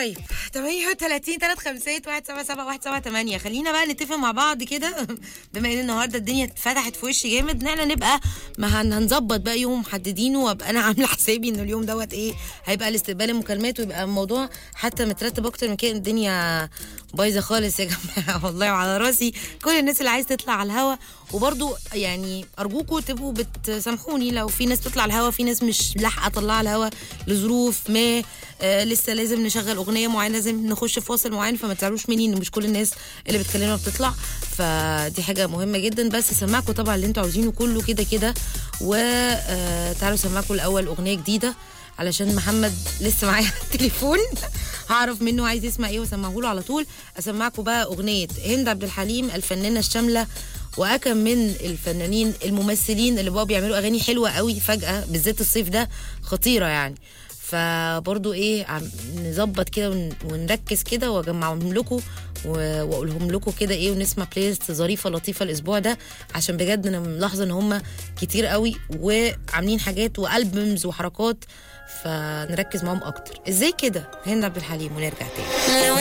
طيب 38 3 5 1 7 7 1 7 8 خلينا بقى نتفق مع بعض كده بما ان النهارده الدنيا اتفتحت في وشي جامد ان احنا نبقى ما هن- هنظبط بقى يوم محددينه وابقى انا عامله حسابي ان اليوم دوت ايه هيبقى الاستقبال المكالمات ويبقى الموضوع حتى مترتب اكتر من كده الدنيا بايظه خالص يا جماعه والله وعلى راسي كل الناس اللي عايز تطلع على الهوا وبرضو يعني ارجوكم تبقوا بتسامحوني لو في ناس تطلع على الهوا في ناس مش لاحقه تطلع على الهوا لظروف ما آه لسه لازم نشغل اغنيه معينه لازم نخش في فاصل معين فما تزعلوش مني ان مش كل الناس اللي بتكلمنا بتطلع فدي حاجه مهمه جدا بس اسمعكم طبعا اللي انتوا عاوزينه كله كده كده وتعالوا اسمعكم الاول اغنيه جديده علشان محمد لسه معايا على التليفون هعرف منه عايز يسمع ايه واسمعه له على طول اسمعكم بقى اغنيه هند عبد الحليم الفنانه الشامله واكم من الفنانين الممثلين اللي بقوا بيعملوا اغاني حلوه قوي فجاه بالذات الصيف ده خطيره يعني فبرضو ايه عم نظبط كده ون- ونركز كده واجمعهم لكم و- واقولهم لكم كده ايه ونسمع بلاي ليست ظريفه لطيفه الاسبوع ده عشان بجد انا ملاحظه ان هم كتير قوي وعاملين حاجات والبومز وحركات فنركز معاهم اكتر ازاي كده هند عبد الحليم ونرجع تاني لو